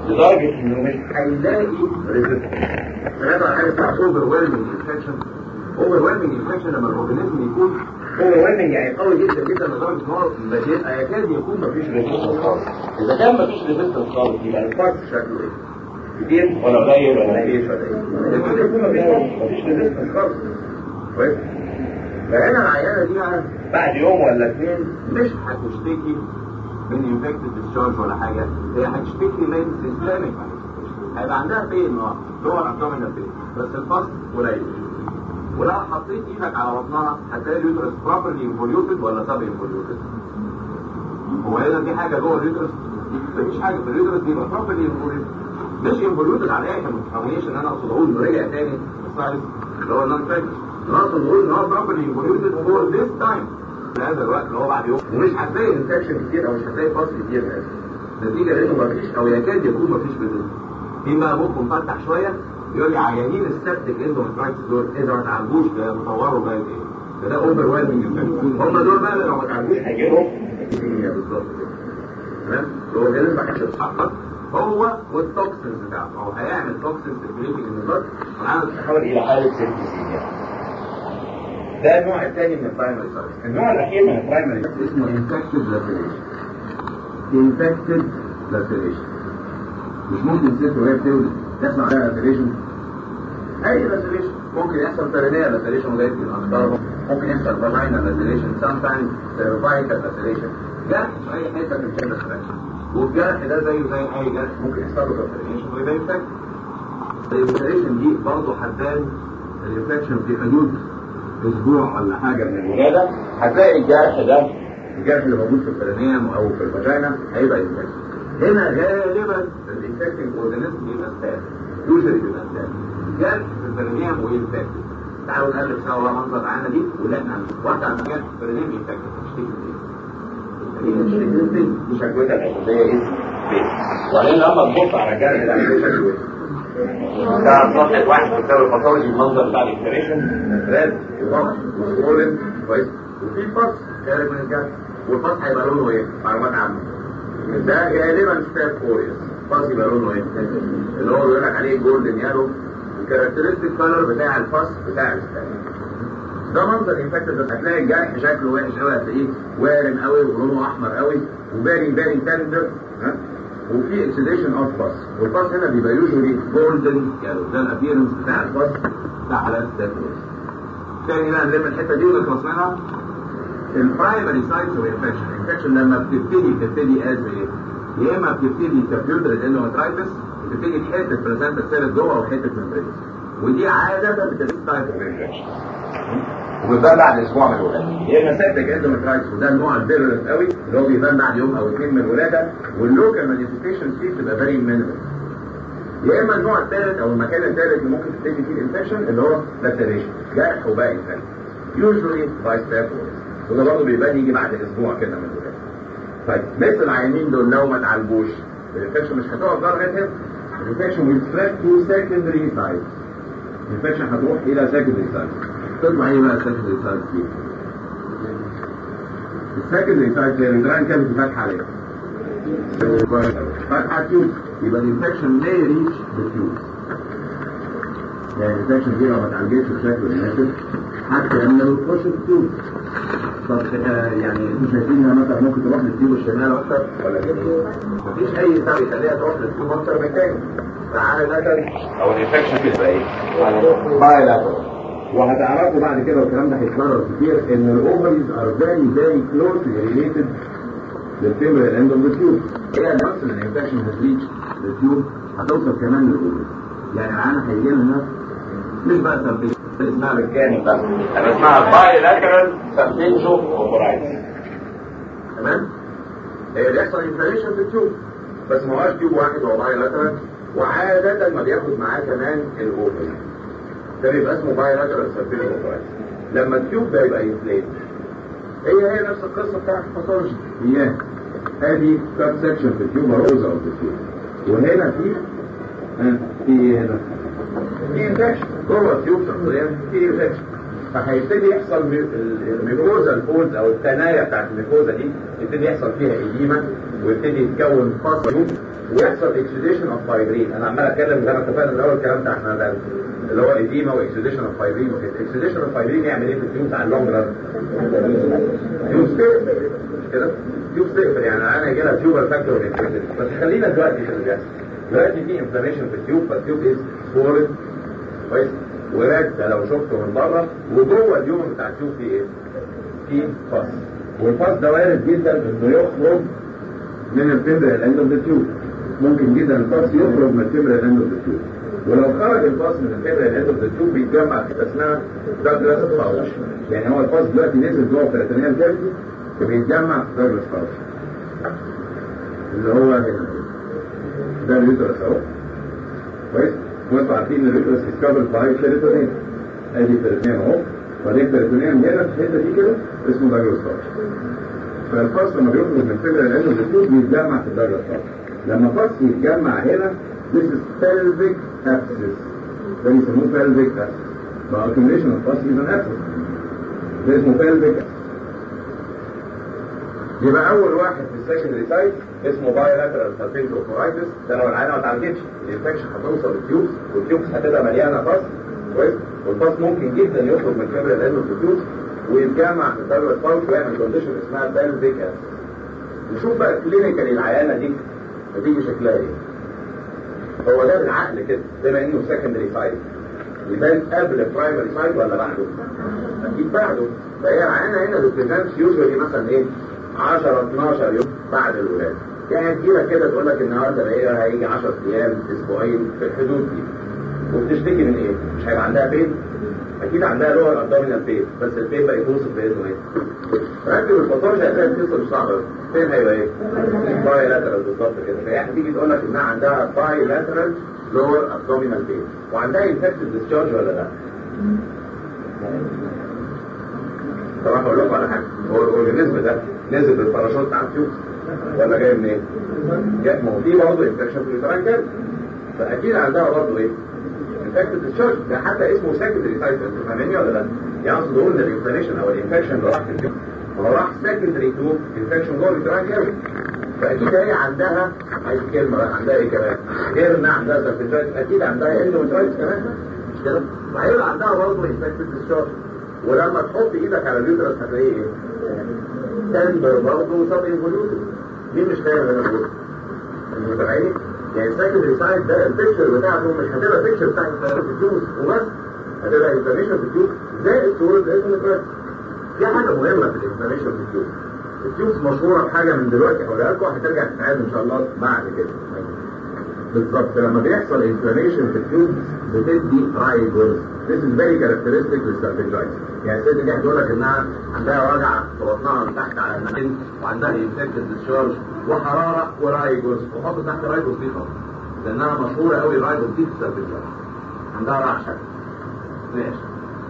لدرجه انه مش هيلاقي ريزيستنس فنبقى حاجه اسمها اوفر ويلمنج انفكشن اوفر ويلمنج انفكشن لما الاورجانيزم يكون اوفر ويلمنج يعني قوي جدا جدا لدرجه ان هو بيبقى يكاد يكون مفيش ريزيستنس خالص اذا كان مفيش ريزيستنس خالص يبقى الفرق شكله ايه؟ كتير ولا قليل ولا ايه ولا ايه؟ يكاد يكون مفيش مفيش ريزيستنس خالص كويس؟ فهنا العيانه دي بقى بعد يوم ولا اثنين مش هتشتكي من انفكتد ديسشارج ولا حاجه هي هتشتكي من سيستميك هيبقى عندها بين اه دور ابدومينال بين بس الفصل قليل ولو حطيت ايدك على بطنها هتلاقي اليوترس بروبرلي انفوليوتد ولا سب انفوليوتد هو هنا في حاجه جوه اليوترس مفيش حاجه في اليوترس دي بروبرلي انفوليوتد مش انفوليوتد على ايه ما تفهمنيش ان انا اقصد اقول انه رجع تاني السايز اللي هو النون فاكر انا اقصد اقول ان هو بروبرلي انفوليوتد فور ذيس تايم في هذا الوقت اللي هو بعد يوم ومش هتلاقي انفكشن كتير او مش هتلاقي فصل كتير هذا نتيجه لانه مفيش او يكاد يكون مفيش بدل في بقى مخه مفتح شويه يقول لي عيانين السبتك اندومترايتس دول اذا ما تعالجوش ده مصوروا بقى ايه ده ده اوفر ويلمنج هم دول بقى لو ما تعالجوش هيجيلهم بالظبط كده تمام الاورجانيزم ما كانش يتحقق هو والتوكسينز بتاعته هو هيعمل توكسين سيركيليتنج ان البلد والعالم تتحول الى حاله سيركيسيميا ده النوع الثاني من البرايمري سايتس النوع الاخير من البرايمري اسمه انفكتد لاسيريشن انفكتد لاسيريشن مش ممكن ست وهي بتولد تحصل عليها لاسيريشن اي لاسيريشن ممكن يحصل بيرينيا لاسيريشن وده يمكن اكثرهم ممكن يحصل فاجينا لاسيريشن سام تايمز سيرفايكال لاسيريشن جرح في اي حته في الجنة لاسيريشن والجرح ده زيه زي اي جرح ممكن يحصل له لاسيريشن ويبقى انفكت اللاسيريشن دي برضه هتبان الانفكشن في حدود اسبوع ولا حاجه من الولاده هتلاقي الجرح ده الجرح اللي موجود في البرينيوم او في الفاجينا هيبقى انفكشن هنا غالبا الانفكتنج اورجانيزم بيبقى ستات يوجري بيبقى ستات جرح في البرينيوم وانفكتد تعالوا نقلب سوا منظر معانا دي ولقنا واحده عندها جرح في البرينيوم انفكتد تشتكي من ايه؟ دي شكوتها الاساسيه ايه؟ وبعدين لما تبص على الجرح ده هتلاقي شكوته ده صفحة واحد في كتاب الباثولوجي المنظر بتاع الاكسبريشن راد وضغط وسكرولن كويس وفي فص خارج من الجرح والفص هيبقى لونه ايه؟ معلومات عامة ده غالبا ستاب كوريوس فص يبقى لونه ايه؟ اللي هو بيقول لك عليه جولدن يالو الكاركترستيك كلر بتاع الفص بتاع الستاب ده منظر انفكتد هتلاقي الجرح شكله وحش قوي هتلاقيه وارم قوي ولونه احمر قوي وباري باري تندر ها وفي اكسيديشن اوف باس والباس هنا بيبقى يوجولي جولدن يعني ده الابيرنس بتاع الباس بتاع حالات التاكلوز تاني بقى نلم الحته دي ونخلص منها البرايمري سايتس اوف انفكشن الانفكشن لما بتبتدي بتبتدي از ايه؟ يا اما بتبتدي كبيوتر اندومترايتس بتبتدي حته بريزنت سيل جوه او حته ممبرين ودي عاده بتبتدي تايب اوف انفكشن وبيبان بعد اسبوع من الولاده يا اما سيبتك اندومترايتس وده النوع الفيرولنت قوي اللي هو بيبان بعد يوم او اثنين من الولاده واللوكال مانيفستيشن فيه بتبقى فيري مينيمال يا اما النوع الثالث او المكان الثالث اللي ممكن تبتدي فيه الانفكشن اللي هو لاتريشن جرح وباقي انفكشن يوجوالي باي ستاب وده برضه بيبان يجي بعد اسبوع كده من الولاده طيب مثل العيانين دول لو ما اتعالجوش الانفكشن مش هتقف لغايه هنا الانفكشن will spread to secondary sites الانفكشن هتروح الى secondary sites تطلع ايه بقى السكندري سايت دي؟ السكندري سايت هي الجراين كافيتي فاتحه عليها فاتحه تيوب يبقى الانفكشن لا يريتش بالتيوب يعني الانفكشن دي لو ما اتعالجتش بشكل مناسب حتى لما تخش التيوب طب آه يعني انتوا شايفينها مثلا ممكن تروح للتيوب الشمال اكتر ولا كده؟ مفيش اي سبب يخليها تروح للتيوب اكتر من تاني تعالى مثلا او الانفكشن تبقى ايه؟ بايلاترال وهتعرفوا بعد كده والكلام ده هيتكرر كتير ان الاوفريز ار فيري فيري كلوزلي ريليتد للتمبرال اند اوف ذا تيوب هي نفس الانفكشن هتريتش للتيوب هتوصل كمان للاوفريز يعني معانا هيجي لنا ناس مش بقى سبتيشن اسمها بالكامل بقى انا اسمها باي لاترال سبتيشن اوفرايتس تمام هي بيحصل انفليشن في التيوب بس ما هوش تيوب واحد هو باي لاترال وعادة ما بياخد معاه كمان الاوفريز ده بيبقى اسمه بايلاترال سيرفيس اوفرايتس لما التيوب ده يبقى انفليت هي هي نفس القصه بتاعت الباثولوجي هي ادي كاب سكشن في التيوب روزا اوف التيوب وهنا في ها في هنا في انفكشن جوه التيوب شخصيا في انفكشن فهيبتدي يحصل الميكوزا الفولد او الثنايا بتاعت الميكوزا دي يبتدي يحصل فيها ايديما ويبتدي يتكون فصل ويحصل اكسيديشن اوف فايبرين انا عمال اتكلم زي ما اتفقنا من الاول الكلام ده احنا ده اللي هو الايديما واكسيديشن اوف فايبرين وكده اكسيديشن اوف فايبرين يعمل ايه في التيوب بتاع اللونج ران؟ تيوب تقفل مش كده؟ تيوب تقفل يعني انا يجي لها تيوبر فاكتور بس خلينا دلوقتي في اللي بيحصل دلوقتي في انفلاميشن في التيوب فالتيوب از فورد كويس وراك ده لو شفته من بره وجوه اليوم بتاع التيوب في ايه؟ في فص والفص ده وارد جدا انه يخرج من الفيبرال اند اوف ذا تيوب ممكن جدا الفص يخرج من الفيبرال اند اوف ذا تيوب ولو خرج الفص من الفيبرال اند اوف ذا تيوب بيتجمع في اسمها داجلاس باوش يعني هو الفص دلوقتي نزل جوه البريتونيال كافيتي وبيتجمع في داجلاس باوش اللي هو هنا ده اليوترس اهو كويس وانتوا عارفين ان اليوترس ديسكفرد باي بيريتونيوم ادي بيريتونيوم اهو وبعدين البيريتونيوم هنا في الحته دي كده اسمه داجلاس باوش فالفص لما بيخرج من فكرة العلم الدكتور بيتجمع في الدرجة الصفر لما فص يتجمع هنا this is pelvic abscess ده بيسموه pelvic abscess بقى accumulation of pus is an abscess ده اسمه pelvic يبقى أول واحد في السكندري سايت اسمه bilateral salpingo-pruritus ده لو العينة ما اتعالجتش الانفكشن هتوصل للتيوبس والتيوبس هتبقى مليانة pus كويس والباس ممكن جدا يخرج من فبر العلم الدكتور ويتجمع في الدرجة الصوت ويعمل كونديشن اسمها بلفيك نشوف بقى كلينيكالي العيانة دي هتيجي شكلها ايه هو ده بالعقل كده بما انه سكندري سايت يبان قبل برايمري سايت ولا بعده؟ اكيد بعده فهي العيانة هنا بتبريزنتس يوجوالي مثلا ايه 10 12 يوم بعد الولاده يعني تجيلك كده تقول لك النهارده بقى هيجي 10 ايام اسبوعين في الحدود دي وبتشتكي من ايه؟ مش هيبقى عندها بين اكيد عندها لور ابدومينال بين بس البين بقى يتوصف باسمه ايه ركب الباثولوجي هتلاقي القصه مش صعبه فين هيبقى ايه باي لاترال بالظبط كده فهي هتيجي تقول لك انها عندها باي لاترال لور ابدومينال بين وعندها انفكتد ديسشارج ولا لا طبعا هقول لكم على حاجه هو الاورجانيزم ده نزل بالباراشوت بتاع التيوب ولا جاي منين؟ جاي ما هو في برضه انفكشن في اليوتراين كده فاكيد عندها برضه ايه؟ انفكتد ديسشارج ده حتى اسمه سكندري تايب انتوا فاهميني ولا لا؟ يعني اقصد اقول ان الانفلاميشن او الانفكشن اللي راح في الجسم هو راح سكندري تو انفكشن جوه اليوتراين كده فاكيد هي عندها عايز كلمه بقى عندها ايه كمان؟ غير انها عندها سبترايتس اكيد عندها اندومترايتس كمان مش كده؟ وهيبقى عندها برضه انفكتد ديسشارج ولما تحط ايدك على اليوترس هتلاقيه ايه؟ تندر برضه وسب انفوليوتد مين مش فاهم اللي انا بقوله؟ المتابعين يعني السكندري سايد ده البيكتشر بتاعته مش هتبقى بيكتشر بتاع الفيوز وبس هتبقى انفلاميشن في التيوب زائد صورة اسم الفرد في حاجة مهمة في الانفلاميشن في التيوب التيوبس مشهورة بحاجة من دلوقتي هقولها لكم هترجع تتعاد ان شاء الله بعد كده بالظبط لما بيحصل انفلاميشن في التيوب بتدي رايجوز This is very characteristic للسالفنجايتس يعني الست دي هتقول لك انها عندها وجع في بطنها من تحت على المكان وعندها انفكتد ديسشارج وحراره ورايجوز وحط تحت رايجوز دي خالص لانها مشهوره قوي رايجوز دي في السالفنجايتس عندها رعشه ماشي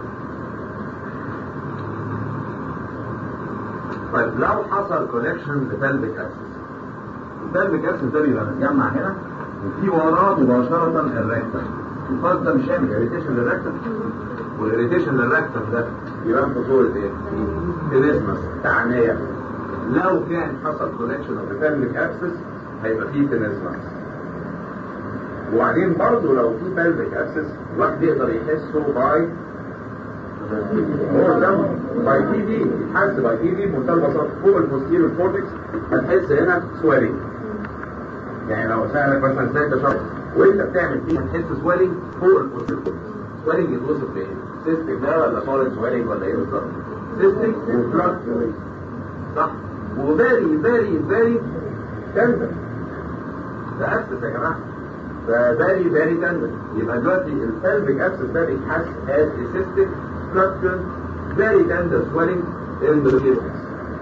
طيب لو حصل كونكشن لبلفيك اسيس البلفيك اسيس ده بيبقى متجمع هنا وفي وراه مباشره الريكتم الفاز ده مش هيعمل اريتيشن للريكتم والاريتيشن للريكتم ده يبان في صوره ايه؟ تنسمس تعنيه لو كان حصل كونكشن اوف بلفيك اسيس هيبقى فيه تنسمس وبعدين برضه لو في بلفيك اسيس الواحد يقدر يحسه باي هو ده باي تي دي يتحس باي تي دي بمنتهى البساطه فوق البوستيريور كورتكس هتحس هنا سويلنج يعني لو سألك مثلا ازاي تشرب وانت بتعمل فيه هتحس سويلنج فوق البوستيريور كورتكس سويلنج يتوصف بايه؟ سيستك ده ولا فورن سويلنج ولا ايه بالظبط؟ سيستك وبلاد صح؟ وفيري فيري فيري تندر ده اسس يا جماعه ففيري فيري تندر يبقى دلوقتي البلفيك ابسس ده بيتحس as a cystic structure very tender swelling in the cervix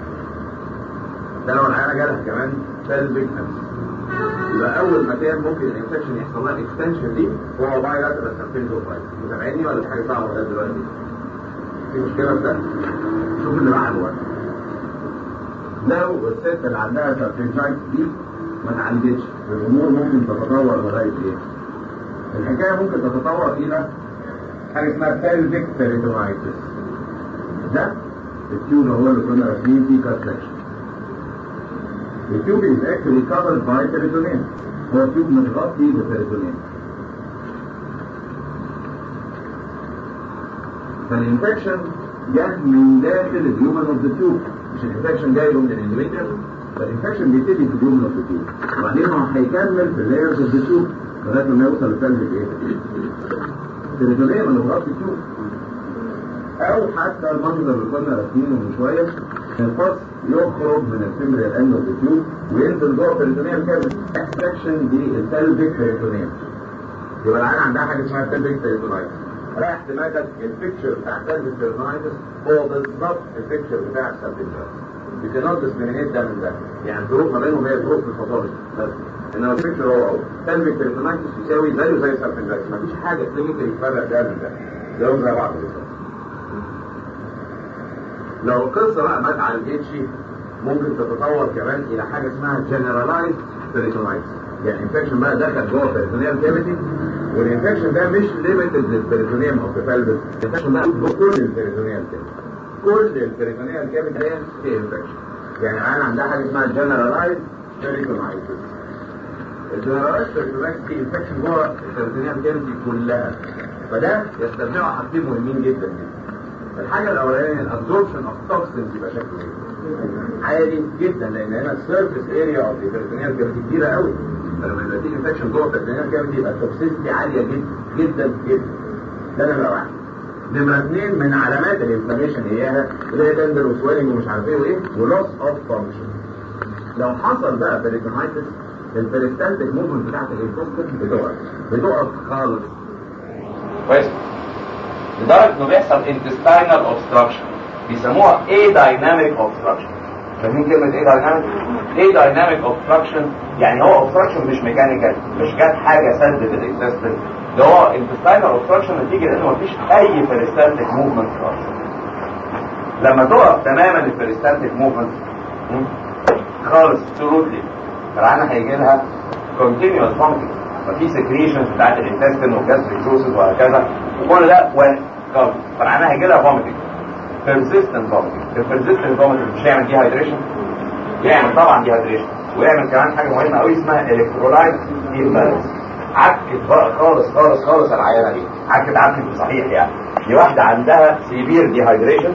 ده لو العيانه جالها كمان pelvic abscess يبقى اول مكان ممكن الانفكشن يحصل لها اكستنشن دي هو بايلاترال سيرفيزوفايت متابعيني ولا في حاجه صعبه لغايه دلوقتي؟ في مشكله في ده؟ شوف اللي بعده بقى لو الست اللي عندها سيرفيزايت دي ما اتعالجتش الامور ممكن تتطور لغايه ايه؟ الحكايه ممكن تتطور الى حاجه اسمها pelvic peritonitis ده التيوب هو اللي كنا راسمين فيه كات سكشن التيوب is actually covered by peritoneum هو تيوب متغطي بالبريتونيوم فالانفكشن جه من داخل الهيومن اوف ذا تيوب مش الانفكشن جاي له من الاندوميتريوم فالانفكشن بيبتدي في الهيومن اوف ذا تيوب وبعدين هو هيكمل في اللايرز اوف ذا تيوب لغايه ما يوصل لسلب ايه؟ البريتونيوم اللي مغطي التيوب او حتى المنظر اللي كنا راسمينه من شويه الفص يخرج من الفيمريال اند اوف التيوب وينزل جوه البريتونيوم كده اكستراكشن دي السلبك بريتونيوم يبقى العيان عندها حاجه اسمها سلبك بريتونيوم رايح دماغك البيكتشر بتاع سلبك بريتونيتس هو بالظبط البيكتشر بتاع السلبك You cannot discriminate ده من ده يعني الفروق ما بينهم هي الفروق في الفصائل بس انما البيكتشر هو هو سلبك بريتونيتس يساوي زيه زي السلبك مفيش حاجه كلينيكال يفرق ده من ده زيهم زي بعض بالظبط لو القصة بقى ما اتعالجتش ممكن تتطور كمان الى حاجة اسمها generalized peritonitis يعني انفكشن بقى دخل جوه peritoneal cavity والانفكشن ده مش limited للبريتونيوم او pelvis الانفكشن بقى جوه كل البريتونيال cavity كل البريتونيال cavity هي في انفكشن يعني انا عندها حاجة اسمها generalized peritonitis الجنراليزed peritonitis دي انفكشن جوه البريتونيال cavity كلها فده يستلزمها حاجتين مهمين جدا جدا الحاجة الأولانية الابزوربشن اوف توكسينز يبقى شكله ايه؟ عالي جدا لأن هنا السيرفيس اريا اوف البريتونيال كافيتي كبيرة قوي فلما يبقى في انفكشن جوه البريتونيال كافيتي يبقى التوكسيستي عالية جدا جدا جدا ده نمرة واحد نمرة اثنين من علامات الانفلاميشن اياها اللي هي تندر وسويلنج ومش عارف ايه وايه ولوس اوف فانكشن لو حصل بقى بريتونايتس البريستالتيك موفمنت بتاعت الانتستين بتقف بتقف خالص كويس لدرجه انه بيحصل intestinal obstruction بيسموها a dynamic obstruction فاهمين كلمه ايه dynamic ايه dynamic obstruction يعني هو obstruction مش ميكانيكال مش جت حاجه سدت الانتستين ده هو intestinal obstruction نتيجه لانه مفيش اي peristaltic movement خالص لما تقف تماما البريستالتيك موفمنت خالص absolutely العينه هيجي لها continuous vomiting ففي سكريشن بتاعت الانتستين والجاستريك جوسز وهكذا وكل ده وين فالعينه هيجي لها فوميتنج persistent vomiting البرزيستنت vomiting مش هيعمل ديهايدريشن يعمل طبعا ديهايدريشن ويعمل كمان حاجه مهمه قوي اسمها الكترولايت امبالانس عكت بقى خالص خالص خالص العيانه دي عكت عكت صحيح يعني دي واحده عندها سيفير ديهايدريشن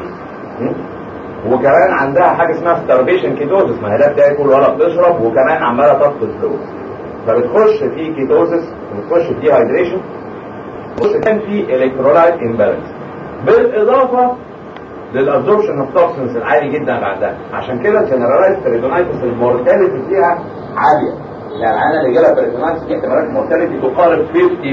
وكمان عندها حاجه اسمها ستارفيشن كيتوزس ما هي لا بتاكل ولا بتشرب وكمان عماله تفقد فلوس فبتخش في كيتوزس وبتخش في ديهايدريشن كان في الكترولايت امبالانس بالاضافه للابزوربشن اوف توكسنز العالي جدا اللي عندها عشان كده الجنرالايز بريتونايتس المورتاليتي فيها عاليه يعني العيانه اللي جالها بريتونايتس دي احتمالات المورتاليتي تقارب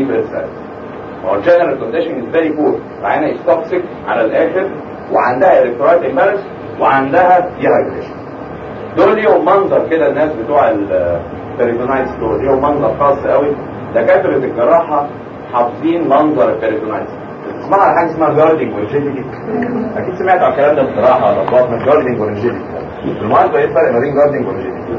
50% هو الجنرال كونديشن از فيري بور العيانه از توكسيك على الاخر وعندها الكترولايت امبالانس وعندها ديهايدريشن دول ليهم منظر كده الناس بتوع البريتونايتس دول ليهم منظر خاص قوي دكاتره الجراحه حافظين منظر البريتونايتس تسمعوا على حاجه اسمها جاردنج وريجيديتي اكيد سمعتوا على الكلام ده في الجراحه ولا في بطن جاردنج وريجيديتي بالمناسبه ايه الفرق ما بين جاردنج وريجيديتي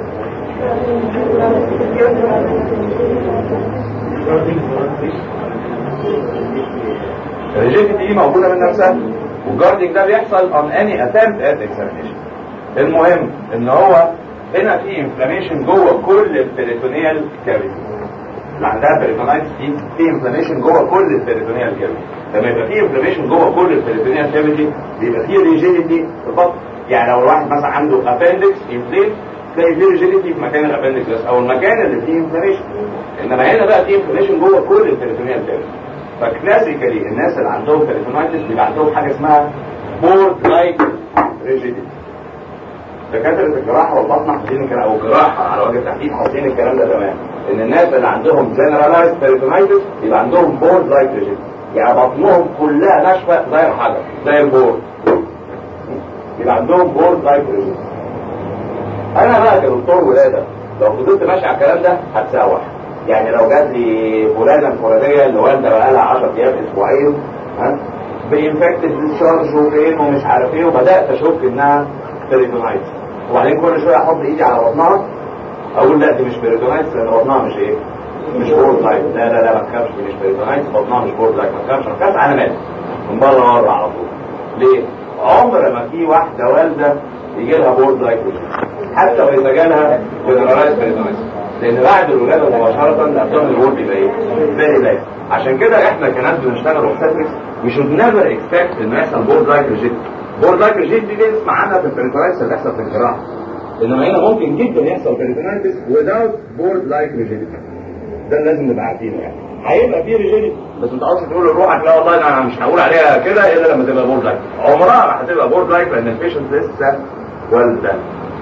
الريجيديتي دي موجوده من نفسها والجاردنج ده بيحصل on any attempt at examination المهم ان هو هنا في انفلاميشن جوه كل البريتونيال كافيتي اللي عندها بريتونايتس دي في انفلاميشن جوه كل البريتونيال كافيتي لما يبقى في انفلاميشن جوه كل البريتونيال كافيتي بيبقى في ريجيديتي في البطن يعني لو الواحد مثلا عنده ابندكس انفليت تلاقي في ريجيديتي في مكان الابندكس بس او المكان اللي فيه انفلاميشن انما هنا بقى في انفلاميشن جوه كل البريتونيال كافيتي فكلاسيكالي الناس اللي عندهم بريتونايتس بيبقى عندهم حاجه اسمها بورد لايك ريجيديتي دكاتره الجراحه والبطن حاطين الكلام او الجراحه على وجه التحديد حاطين الكلام ده تمام ان الناس اللي عندهم جنرالايز بيريتونايتس يبقى عندهم بورد لايك ريجيد يعني بطنهم كلها ناشفه زي الحجر زي البورد يبقى عندهم بورد لايك ريجيد انا بقى كدكتور ولاده لو فضلت ماشي على الكلام ده هتساوح يعني لو جات لي فلانه الفلانيه اللي والده بقى لها 10 ايام اسبوعين ها بانفكتد ديسشارج وبين ومش عارف ايه وبدات اشك انها بيريتونايتس وبعدين كل شويه احط ايدي على بطنها اقول لا دي مش بيريتونايتس لان بطنها مش ايه مش بورد لايت لا لا لا ما تخافش دي مش بيريتونايتس بطنها مش بورد لايت ما تخافش ما تخافش علامات من بره مره على طول ليه عمر ما في واحده والده يجي لها بورد لايت حتى واذا جالها جنرالايز بيريتونايتس لان بعد الولاده مباشره الابدومينال وول بيبقى ايه؟ فيري لايت عشان كده احنا كناس بنشتغل اوبستريكس we should never expect انه يحصل بورد لايك ريجيت بورد لايك ريجيت دي نسمع عنها في البريترايتس اللي بيحصل في الجراحه انما هنا ممكن جدا يحصل بريترايتس without بورد لايك ريجيت ده لازم نبقى عارفينه يعني هيبقى فيه ريجيت بس انت اصلا تقول لروحك لا والله انا مش هقول عليها كده الا لما تبقى بورد لايك عمرها ما هتبقى بورد لايك لان البيشنت لسه والده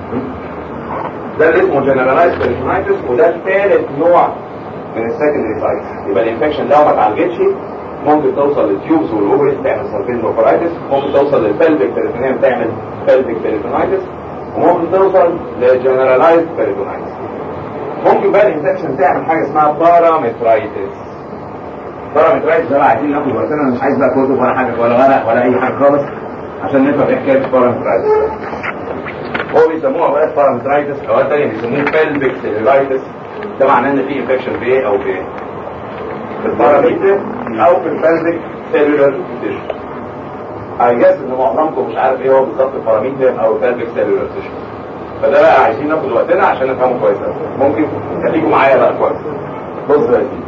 ده اللي اسمه جنرالايز بيريتونايتس وده ثالث نوع من السكندري سايتس يبقى الانفكشن لو ما اتعالجتش ممكن توصل للتيوبس والاوفريز تعمل سلفين بروفرايتس ممكن توصل للبلفيك بيريتونيوم تعمل بلفيك بيريتونايتس وممكن توصل لجنرالايز بيريتونايتس ممكن بقى الانفكشن تعمل حاجه اسمها بارامترايتس بارامترايتس ده بقى عايزين ناخد وقتنا أنا مش عايز بقى كتب ولا حاجه ولا ورق ولا اي حاجه خالص عشان نفهم ايه حكايه بارامترايتس هو بيسموها بقى بارامترايتس او تانية بيسموه بلفيك سيلولايتس ده معناه ان في انفكشن في ايه او في ايه في الباراميتر او في البلفيك سيلولار تيشو I guess ان معظمكم مش عارف ايه هو بالظبط الباراميتر او البلفيك سيلولار تيشو فده بقى عايزين ناخد وقتنا عشان نفهمه كويس أوي. ممكن خليكم معايا بقى كويس بص يا سيدي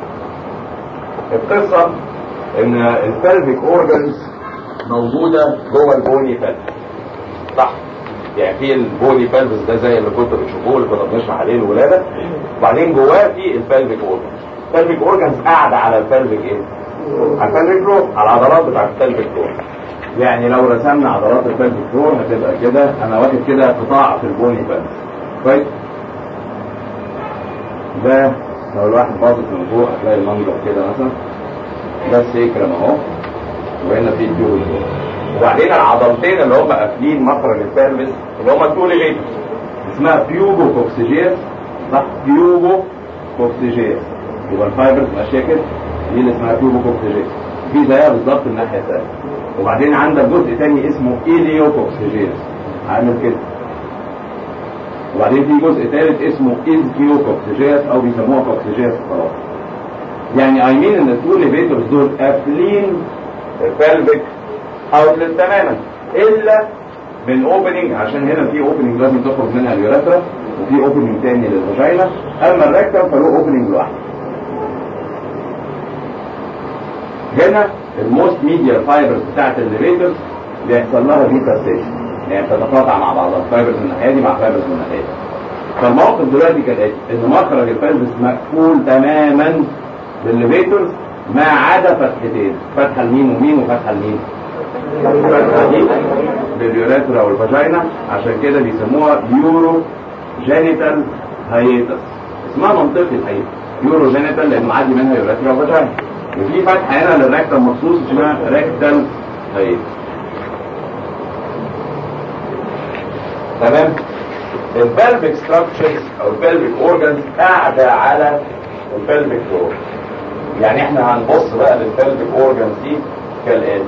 القصه ان البلفيك اورجنز موجوده جوه البوني فالف صح يعني في البوني فالفس ده زي اللي كنتوا بتشوفوه اللي كنا بنشرح عليه الولاده وبعدين جواه في البلفيك اورجنز البلفيك اورجنز قاعده على البلفيك ايه؟ على البلفيك فلور على العضلات بتاعت البلفيك فلور يعني لو رسمنا عضلات البلفيك فلور هتبقى كده انا واخد كده قطاع في البوني فالفس كويس ده لو الواحد باصص من فوق هتلاقي المنظر كده مثلا ده السيكرم اهو وهنا في الجول وبعدين العضلتين اللي هم قافلين مخرج البلفس اللي هم التولي ليتس اسمها بيوبو كوكسيجيس صح بيوبو كوكسيجيس يبقى الفايبرز ماشيه كده دي اللي اسمها بيوبو كوكسيجيس في زيها بالظبط الناحيه الثانيه وبعدين عندك جزء ثاني اسمه ايليو كوكسيجيس عامل كده وبعدين في جزء ثالث اسمه إزكيو كوكسيجيس او بيسموها كوكسيجيس خلاص يعني اي مين ان التو ليفيتورز دول قافلين البلفيك اوتلت تماما الا من اوبننج عشان هنا في اوبننج لازم تخرج منها اليوريثرا وفي اوبننج تاني للفاجينا اما الريكتم فله اوبننج لوحده هنا الموست ميديال فايبرز بتاعت الليفيتورز بيحصل لها ديتاسيشن يعني بتتقاطع مع بعضها فايبرز من الناحيه دي مع فايبرز من الناحيه دي فالموقف دلوقتي كالاتي ان مخرج الفالفس مقفول تماما بالليفيتورز ما عدا فتحتين فتحه لمين ومين وفتحه لمين فتحه دي لليوريثرا والفاجينا عشان كده بيسموها يورو جينيتال هايتس اسمها منطقي الحقيقه يورو جينيتال لان معدي منها يوريثرا وفاجينا وفي فتحه هنا للريكتم مخصوص اسمها ريكتال هايتس تمام البلفيك ستراكشرز او البلفيك اورجانز قاعده على البلفيك فلور يعني احنا هنبص بقى للبلفيك اورجانز دي كالاتي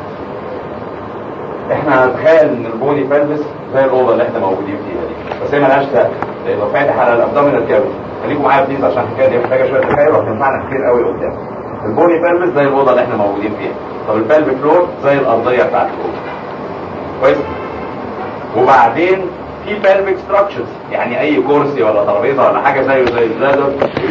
احنا هنتخيل ان البوني بلفس زي الاوضه اللي احنا موجودين فيها دي بس هي ملهاش سقف لانه فاتح على الابدومينال كافيتي خليكم معايا بليز عشان الحكايه دي محتاجه شويه تخيل وهتنفعنا كتير قوي قدام البوني بلفس زي الاوضه اللي احنا موجودين فيها طب البلفيك فلور زي الارضيه بتاعت الاوضه كويس وبعدين في بلفيك ستراكشرز يعني اي كرسي ولا ترابيزه ولا حاجه زيه زي البلادر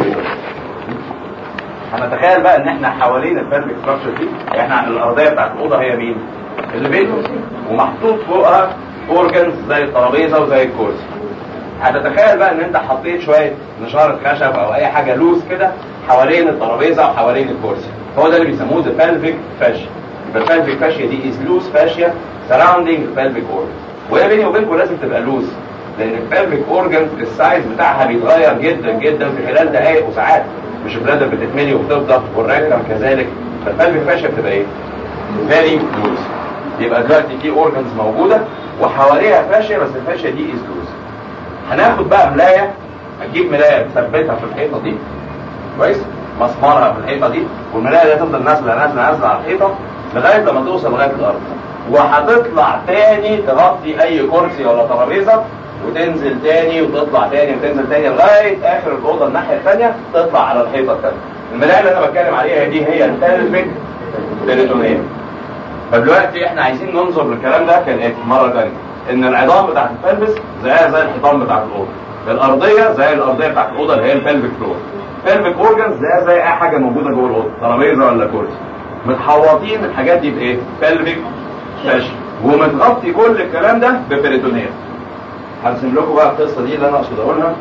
هنتخيل بقى ان احنا حوالين البلفيك ستراكشر دي احنا الارضيه بتاعت الاوضه هي مين؟ اللي بيته ومحطوط فوقها اورجنز زي الترابيزه وزي الكرسي هتتخيل بقى ان انت حطيت شويه نشاره خشب او اي حاجه لوز كده حوالين الترابيزه وحوالين الكرسي هو ده اللي بيسموه ذا pelvic fascia يبقى البلفيك فاشيا دي از لوز فاشيا سراوندينج البلفيك اورجن وهي بيني وبينكم لازم تبقى لوز لان البلفيك اورجن السايز بتاعها بيتغير جدا جدا في خلال دقائق وساعات مش البلادر بتتملي وبتفضل والريكتم كذلك فالبلفيك فاشيا بتبقى ايه؟ فيري لوز يبقى دلوقتي في اورجنز موجوده وحواليها فاشيا بس الفاشيا دي از لوز هناخد بقى ملايه اجيب ملايه تثبتها في الحيطه دي كويس مسمارها في الحيطه دي والملايه دي تفضل نازله نازله نازله على الحيطه لغايه لما توصل لغايه الارض وهتطلع تاني تغطي اي كرسي ولا ترابيزه وتنزل تاني وتطلع تاني وتنزل تاني لغايه اخر الاوضه الناحيه الثانيه تطلع على الحيطه الثانيه الملايه اللي انا بتكلم عليها دي هي البلفيك بيريتونيوم فدلوقتي احنا عايزين ننظر للكلام ده كالاتي مره ثانيه ان العظام بتاعت البلفس زيها زي الحيطان بتاعت الاوضه الارضيه زي الارضيه بتاعت الاوضه اللي هي البلفيك فلور بلفيك اورجنز زي زي اي حاجه موجوده جوه الاوضه ترابيزه ولا كرسي متحوطين الحاجات دي بايه بلفيك فاشي ومتغطي كل الكلام ده ببريتونيا هرسم لكم بقى القصه دي اللي انا اقصد اقولها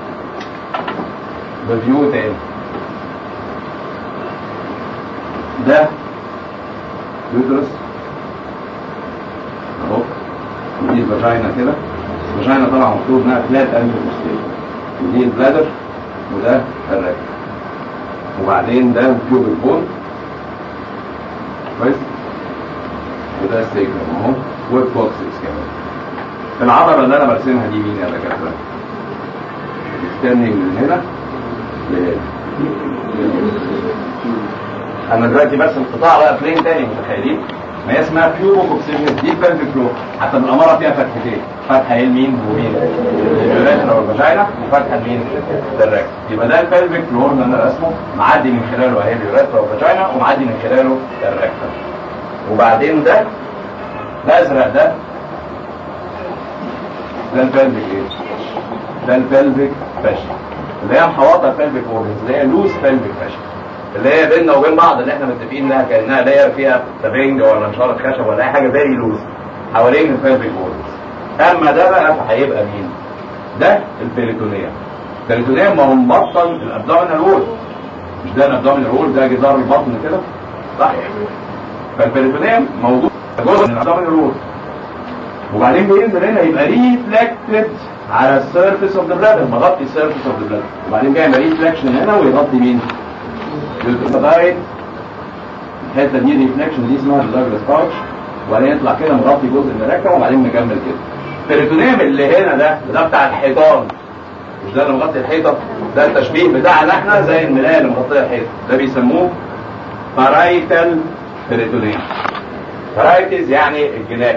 بفيو تاني ده يوترس اهو دي الفاجينا كده الفاجينا طبعا مفروض انها فلات انتر ودي البلادر وده الركب وبعدين ده بيوبل بون كويس وده السيجنم اهو والبوكسكس كمان العضلة اللي انا برسمها دي مين يا دكاترة؟ ستاندنج من هنا انا دلوقتي برسم قطاع بقى بلين تاني متخيلين ما هي اسمها بيوبو كوكسيجنس دي بلفيك فلو حتى بالاماره فيها فتحتين فتحه يمين ومين اليوريثرا والفاجينا وفتحه مين للركب يبقى ده البلفيك فلور اللي انا رسمه معدي من خلاله اهي اليوريثرا والفاجينا ومعدي من خلاله الركب وبعدين ده الازرق ده ده البلفيك ايه ده البلفيك فاشل اللي هي محوطه البلفيك اورجنز اللي هي لوز بلفيك فاشل اللي هي بيننا وبين بعض اللي احنا متفقين انها كانها لاير فيها سفنجه ولا نشاره خشب ولا اي حاجه فيري لوز حوالين البلفيك اورجنز اما ده بقى فهيبقى مين؟ ده البريتونيوم البريتونيوم ما هو مبطن الابدومينال وول مش ده الابدومينال وول ده جدار البطن كده صح فالبريتونيوم موجود جزء من الابدومينال وول وبعدين بينزل هنا يبقى ريفلكتد على السيرفيس اوف ذا بلاد مغطي السيرفيس اوف ذا بلاد وبعدين بيعمل ريفلكشن هنا ويغطي مين؟ لغايه الحته دي ريفلكشن دي اسمها الداجلاس باوتش وبعدين يطلع كده مغطي جزء من الركبه وبعدين نكمل كده البريتونيوم اللي هنا ده ده بتاع الحيطان مش ده اللي مغطي الحيطه ده التشبيه بتاعنا احنا زي الملايه اللي مغطيه الحيطه ده بيسموه بارايتال بريتونيوم بارايتز يعني الجناب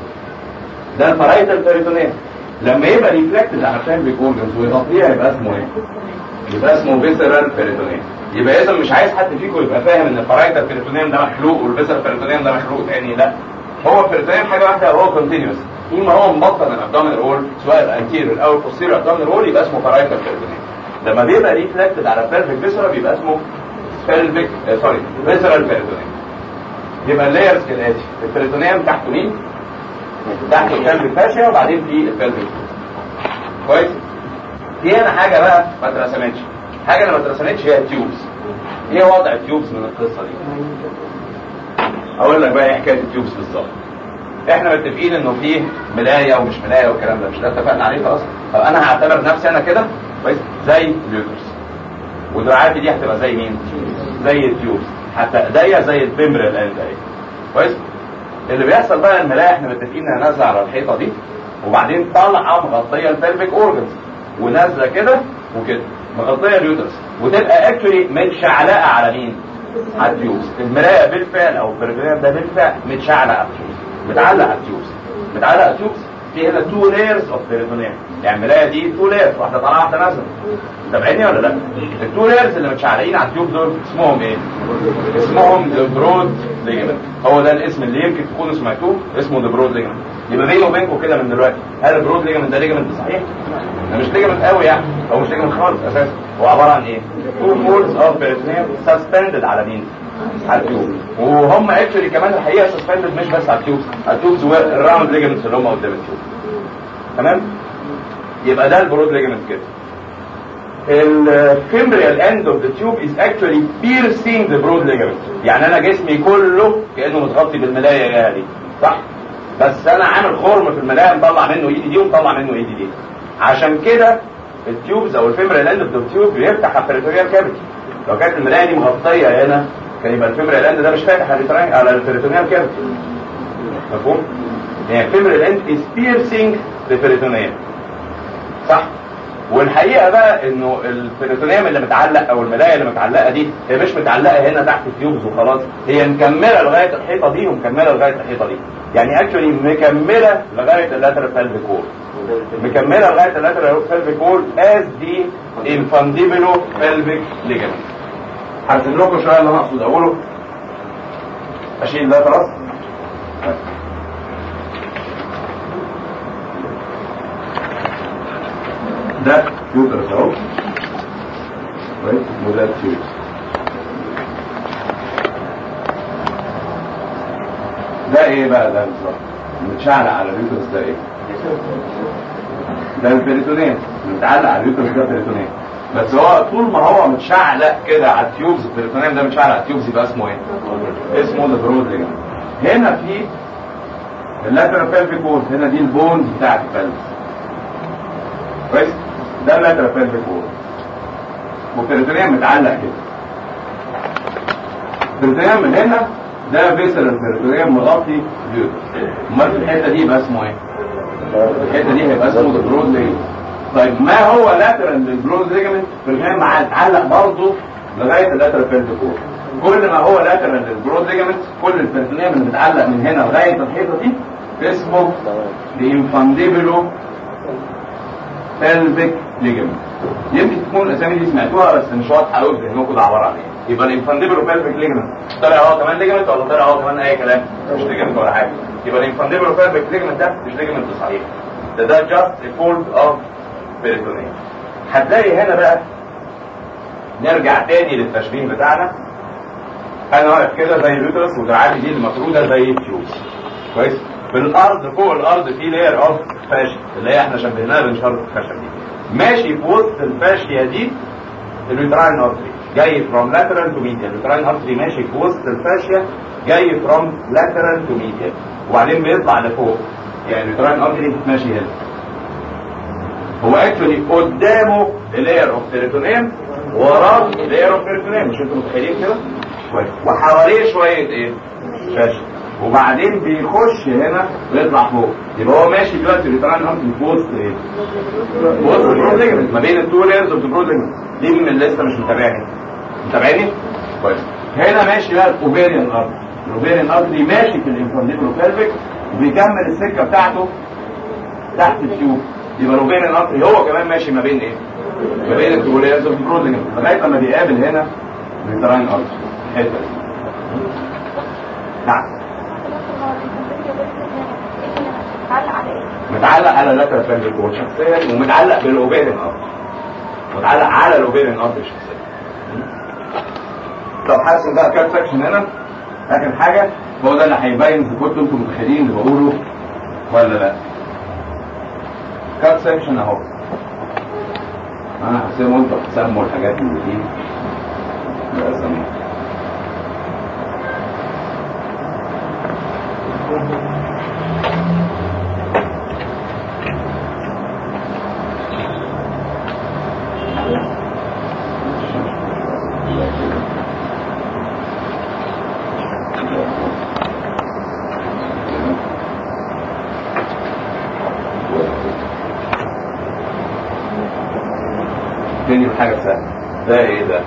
ده البارايتال بريتونيوم لما يبقى ريفلكتد على الفامبيك اورجنز ويغطيها يبقى اسمه ايه؟ يبقى اسمه فيسرال بريتونيوم يبقى اذا مش عايز حد فيكم يبقى فاهم ان البارايتال بريتونيوم ده مخلوق والفيسرال بريتونيوم ده مخلوق تاني لا هو البريتونيوم حاجه واحده هو كونتينيوس طول هو مبطن الابدومينال رول سواء الانتيريور او البوستيريور ابدومينال رول يبقى اسمه بارايتال بريتونيوم لما بيبقى ريفلكتد على البلفيك فيسرال بيبقى اسمه بلفيك سوري فيسرال بريتونيوم يبقى اللايرز كالاتي البريتونيوم تحته مين؟ تحت البلفيك فاشيا وبعدين في البلفيك كويس؟ في هنا حاجه بقى ما اترسمتش حاجه اللي ما اترسمتش هي التيوبس ايه وضع التيوبس من القصه دي؟ اقول لك بقى ايه حكايه التيوبس بالظبط احنا متفقين انه فيه ملايه ومش ملايه والكلام ده مش ده اتفقنا عليه خلاص طب انا هعتبر نفسي انا كده كويس زي اليوترس ودراعاتي دي هتبقى زي مين زي التيوبس حتى ايديا زي الفيمبرال اند اهي كويس اللي بيحصل بقى الملايه احنا متفقين انها نازله على الحيطه دي وبعدين طالعه مغطيه البلفيك اورجنز ونازله كده وكده مغطيه اليوترس وتبقى اكشولي متشعلقه على مين؟ على التيوبس المرايه بالفعل او البريفيريم ده بالفعل متشعلق على التيوبس متعلق على التيوبس متعلق على التيوبس في هنا تو لايرز اوف بيريتونيوم يعني المرايه دي تو لايرز واحده طالعه واحده نازله سامعيني ولا لا؟ التو لايرز اللي متشعلقين على التيوب دول اسمهم ايه؟ اسمهم ذا برود ليجمنت هو ده الاسم اللي يمكن تكونوا سمعتوه اسمه ذا برود ليجمنت يبقى بيني وبينكم كده من دلوقتي هل البرود ليجمنت ده ليجمنت صحيح؟ ده مش ليجمنت قوي يعني هو مش ليجمنت خالص اساسا هو عباره عن ايه؟ تو فولز اوف بيريتونيوم سسبندد على مين؟ على التيوب وهم اكشولي كمان الحقيقه سسبندد مش بس على التيوب على التيوبز والراوند ليجمنتس اللي هم قدام التيوب تمام؟ يبقى ده البرود ليجمنت كده الفيمبريال اند اوف ذا تيوب از اكشولي بيرسينج ذا برود ليجمنت يعني انا جسمي كله كانه متغطي بالملايه يا دي صح بس انا عامل خرم في الملايه مطلع منه ايدي دي ومطلع منه ايدي دي عشان كده التيوبز او الفيمبريال اند اوف ذا تيوب بيفتح على البريتوريال كافيتي لو كانت الملايه دي مغطيه هنا كان يبقى الفيمبريال اند ده مش فاتح على البريتوريال كافيتي مفهوم؟ يعني الفيمبريال اند از بيرسينج ذا بريتونيال صح والحقيقه بقى انه البريتونيوم اللي متعلق او الملايه اللي متعلقه دي هي مش متعلقه هنا تحت التيوبز وخلاص هي مكمله لغايه الحيطه دي ومكمله لغايه الحيطه دي يعني اكشولي مكمله لغايه اللاترال بلفيك وول مكمله لغايه اللاترال بلفيك وول از دي انفانديبلو بلفيك ليجمنت هرسم لكم شويه اللي انا اقصد اقوله اشيل ده خلاص ده يوترس اهو كويس وده تيوب ده ايه بقى ده بالظبط متشعلق على اليوترس ده ايه ده البريتونين متعلق على اليوترس ده بريتونين بس هو طول ما هو متشعلق كده على التيوبز البريتونين ده متشعلق على التيوبز يبقى اسمه ايه اسمه البرود ليجمنت هنا في اللاترال بيلفيك وول هنا دي البونز بتاعت البلس كويس ده اللاترال بيلفيك وول والبريتونيوم متعلق كده البريتونيوم من هنا ده فيسل البريتونيوم مغطي اليوترس امال في الحته دي يبقى اسمه ايه؟ الحته دي هيبقى اسمه البرود ليجمنت طيب ما هو لاترال للبرود ليجمنت البريتونيوم متعلق برضه لغايه اللاترال بيلفيك وول كل ما هو لاترال للبرود ليجمنت كل البريتونيوم اللي متعلق من هنا لغايه الحيطه دي اسمه الانفانديبلو pelvic ligament يمكن تكون الاسامي دي سمعتوها بس مش واضحه قوي في ذهنكم ده عباره عن ايه يبقى الانفانديبلو pelvic ligament طلع هو كمان ليجمنت ولا طلع هو كمان اي كلام مش ليجمنت ولا حاجه يبقى الانفانديبلو pelvic ligament ده مش ليجمنت صحيح ده ده just a fold of peritoneum هتلاقي هنا بقى نرجع تاني للتشبيه بتاعنا انا واقف كده زي اليوترس ودراعاتي دي المفروده زي التيوبس كويس بالارض فوق الارض في لاير اوف فاشيا اللي هي احنا شبهناها بنشاره الخشب دي ماشي في وسط الفاشيا دي اليوتراين ارتري جاي فروم لاترال تو ميديال اليوتراين ارتري ماشي في وسط الفاشيا جاي فروم لاترال تو ميديال وبعدين بيطلع لفوق يعني اليوتراين ارتري ماشي هنا هو اكشولي قدامه لاير اوف بيريتونيم وراه لاير اوف بيريتونيم مش انتوا متخيلين كده؟ كويس وحواليه شويه ايه؟ فاشيا وبعدين بيخش هنا ويطلع فوق يبقى هو ماشي دلوقتي بيتران ارض في وسط ايه؟ في وسط البرود ليجمنت ما بين التو لايرز اوف البرود ليجمنت دي من اللي لسه مش متابعني متابعني؟ كويس هنا ماشي بقى الاوفيريان ارض الاوفيريان ارض دي ماشي في الانفانديبلو بيلفيك وبيكمل السكه بتاعته تحت التيوب يبقى الاوفيريان ارض هو كمان ماشي ما بين ايه؟ ما بين التو لايرز اوف البرود ليجمنت لغايه لما بيقابل هنا بيتران ارض الحته دي نعم متعلق على اللاترال فالفيك وول شخصيا ومتعلق بالاوبيرين ارض متعلق على الاوبيرين ارض شخصيا طب حاسس بقى كات سكشن هنا اخر حاجه هو ده اللي هيبين اذا كنتوا انتم متخيلين اللي بقوله ولا لا كات سكشن اهو انا هسيبهم انتوا تسموا الحاجات اللي دي بأساميها تاني حاجة سهلة ده ايه ده؟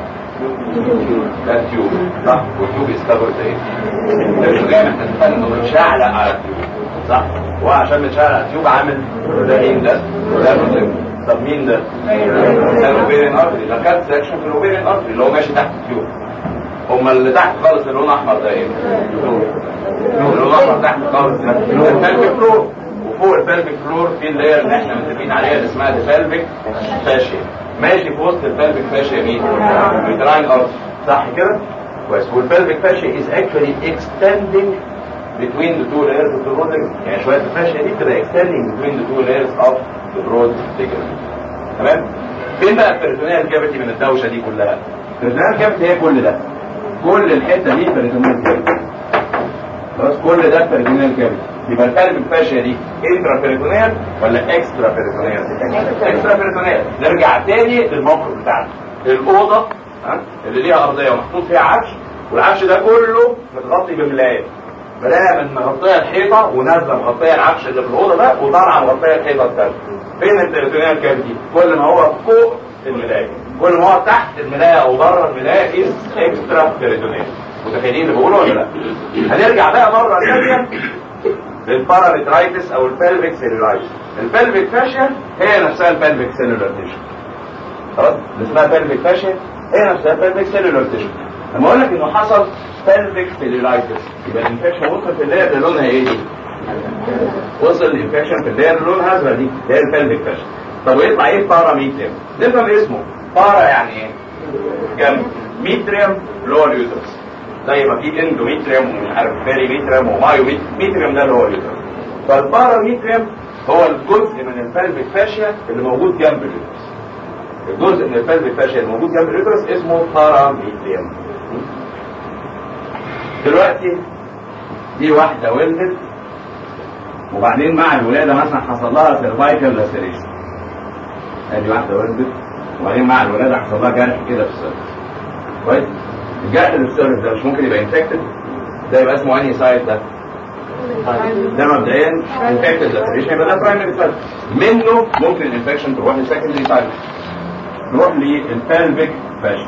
ده تيوب صح والتيوب يستخدم ده ايه؟ الجامع اتفقنا انه متشعلق على التيوب صح؟ هو عشان متشعلق على التيوب عامل ده مين ده؟ ده الروزيك طب مين ده؟ ده الاوبيرين ارتري ده كات سكشن في الاوبيرين ارتري اللي هو ماشي تحت التيوب هما اللي تحت خالص اللون احمر ده ايه؟ اللون الاحمر تحت خالص ده البلفيك فلور وفوق البلفيك فلور في اللاير اللي احنا متفقين عليها اللي اسمها البلفيك فاشيا ماشي في وسط البلفيك فاشيا مين؟ اليوتراين ارتري صح كده؟ كويس والبلفيك فاشيا is actually extending between the two layers of the broad ligament يعني شويه الفاشيا دي بتبقى extending between the two layers of the broad ligament تمام؟ فين بقى البريتونيال كافيتي من الدوشه دي كلها؟ البريتونيال كافيتي هي كل ده كل الحته دي بريتونيال كافيتي خلاص كل ده بريتونيال كافيتي يبقى القلب الفاشيه دي انترا بيريتونيال ولا اكسترا بيريتونيال اكسترا بيريتونيال نرجع تاني للموقف بتاعنا الاوضه ها اللي ليها ارضيه ومحطوط فيها عفش والعفش ده كله متغطي بملايه ملايه من مغطيه الحيطه ونازله مغطيه العفش اللي في الاوضه ده وطالعه مغطيه الحيطه الثانيه فين البيريتونيال كافيتي كل ما هو فوق الملايه كل ما هو تحت الملايه او بره الملايه از اكسترا بيريتونيال متخيلين اللي بقوله ولا لا هنرجع بقى مره ثانيه للبارامترايتس او البلفيك سيلولايتس البلفيك فاشيا هي نفسها البلفيك سيلولار تيشو خلاص اللي اسمها بلفيك فاشيا هي نفسها البلفيك سيلولار تيشو لما اقول لك انه حصل بلفيك سيلولايتس يبقى الانفكشن وصل في اللاير اللي لونها ايه دي؟ وصل الانفكشن في اللاير اللي لونها ازرق دي اللي هي البلفيك فاشيا طب ويطلع ايه باراميتريم نفهم اسمه بارا يعني ايه جنب ميتريم لور يوترس زي ما في اندوميتريم ومش عارف بيريميتريم ومايوميتريم ده اللي هو اليوترس فالباراميتريم هو الجزء من البلفيك فاشيا اللي موجود جنب اليوترس الجزء من البلفيك فاشيا اللي موجود جنب اليوترس اسمه باراميتريم دلوقتي دي واحدة ولدت وبعدين مع الولادة مثلا حصل لها سيرفايكال لاسيريشن ادي واحدة ولدت وبعدين مع الولادة حصل لها جرح كده في السيرفس كويس الجرح اللي في السيرفس ده مش ممكن يبقى انفكتد ده يبقى اسمه انهي سايت ده ده مبدئيا انفكتد لاسيريشن يبقى ده برايمري سايت منه ممكن الانفكشن تروح للسكندري سايت تروح للبلفيك فاشن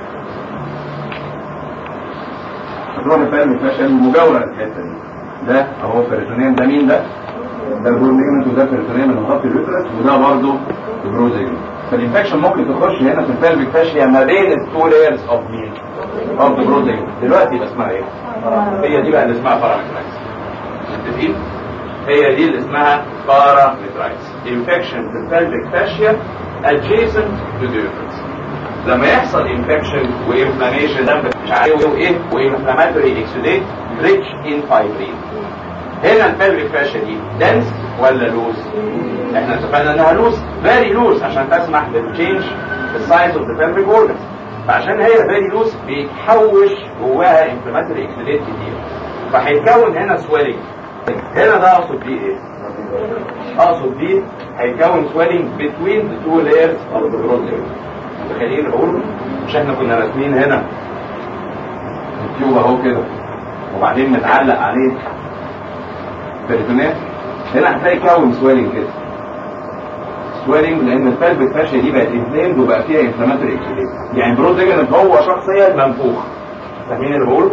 هتروح للبلفيك فاشن مجاورة الحتة دي ده اهو بيريتونيوم ده مين ده؟ ده البروليجمنت وده بيريتونيوم اللي مغطي اليوترس وده برضه البروزيجمنت فالانفكشن ممكن تخش هنا في البلفيك فاشيا ما بين التو لايرز اوف مين؟ اوف ذا بروزيجمنت دلوقتي يبقى اسمها ايه؟ هي دي بقى اللي اسمها بارامترايتس متفقين؟ هي دي اللي اسمها بارامترايتس انفكشن في البلفيك فاشيا adjacent to the uterus لما يحصل انفكشن وانفلاميشن مش عارف وايه وانفلاماتوري اكسوديت ريتش ان فايبرين هنا البلفيك فاشيا دي دنس ولا لوز احنا اتفقنا انها لوز فيري لوز عشان تسمح بالتشينج في السايز اوف ذا بلفيك اورجنز فعشان هي فيري لوز بيتحوش جواها انفلاماتوري اكسوديت كتير فهيتكون هنا سويلنج هنا ده اقصد بيه ايه اقصد بيه هيتكون سويلنج between the two layers of the protein متخيلين اللي بقوله مش احنا كنا راسمين هنا التيوب اهو كده وبعدين متعلق عليه بيريتونات هنا هتلاقي كون سويلنج كده سويلنج لان البلب فاشيا دي بقت انفلامد وبقى فيها انفلاماتوري اكسيديت يعني بروتيجن هو شخصيا منفوخ فاهمين اللي بقوله؟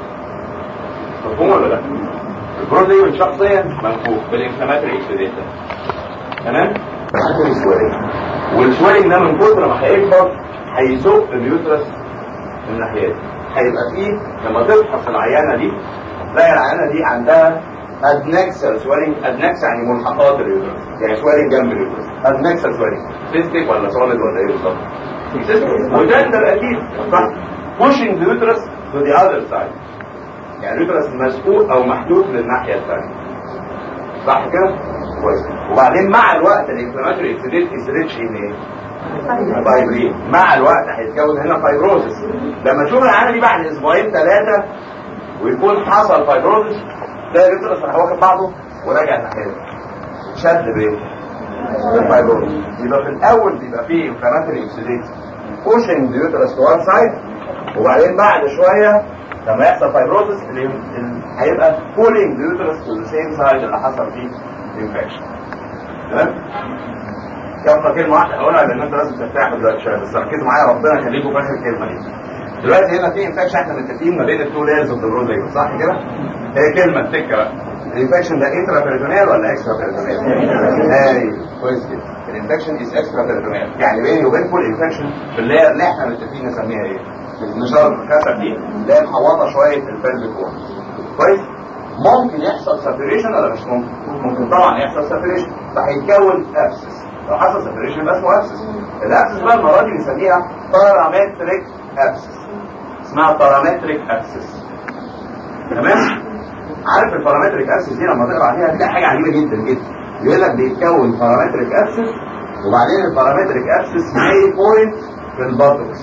مفهوم ولا لا؟ البروتيجن شخصيا منفوخ بالانفلاماتوري اكسيديت تمام؟ سويلنج والسويلنج ده من كتر ما هيكبر هيزق اليوترس من الناحيه دي هيبقى فيه لما تفحص العيانه دي تلاقي العيانه دي عندها ادنكسال سويلنج ادنكس يعني ملحقات اليوترس يعني سويلنج جنب اليوترس ادنكسال سويلنج سيستيك ولا سوليد ولا ايه بالظبط سيستيك وده ده اكيد صح pushing the uterus to the other side يعني اليوترس مسؤول او محدود للناحيه الثانيه صح كده كويس وبعدين مع الوقت الانفلاماتوري اكسيديت يسريتش ان ايه فايبرين مع الوقت هيتكون هنا فايبروزس لما تشوف العيانه دي بعد اسبوعين ثلاثه ويكون حصل فايبروزس ده اليوترس راح واخد بعضه وراجع ناحيه شد بايه؟ الفايبروزس يبقى في الاول بيبقى فيه انفلاماتوري اكسيديت pushing the uterus to one side وبعدين بعد شويه لما يحصل فايبروزس هيبقى pulling the uterus to the same side اللي حصل فيه الانفكشن تمام؟ يبقى كلمة واحدة هقولها لأن أنت لازم ترتاحوا دلوقتي شوية بس ركزوا معايا ربنا يخليكم في آخر الكلمة دي. دلوقتي هنا في انفكشن احنا متفقين ما بين التو لايرز اوف ذا برود صح كده؟ هي كلمة تكة بقى. الانفكشن ده انترا بيريتونيال ولا اكسترا بيريتونيال؟ ايوه كويس جدا. الانفكشن از اكسترا بيريتونيال يعني بيني وبينكم الانفكشن في اللاير اللي احنا متفقين نسميها ايه؟ النشار الكسر دي اللي هي محوطة شوية البلفيك وول. كويس؟ ممكن يحصل ساتوريشن ولا مش ممكن؟ ممكن طبعا يحصل ساتوريشن فهيتكون ابسس لو حصل ساتوريشن يبقى اسمه ابسس الابسس بقى المره دي بنسميها بارامتريك ابسس اسمها بارامتريك ابسس تمام عارف البارامتريك ابسس دي لما تقرا عليها هتلاقي حاجه عجيبه جدا جدا يقول لك بيتكون بارامتريك ابسس وبعدين البارامتريك ابسس ماي بوينت في الباتوكس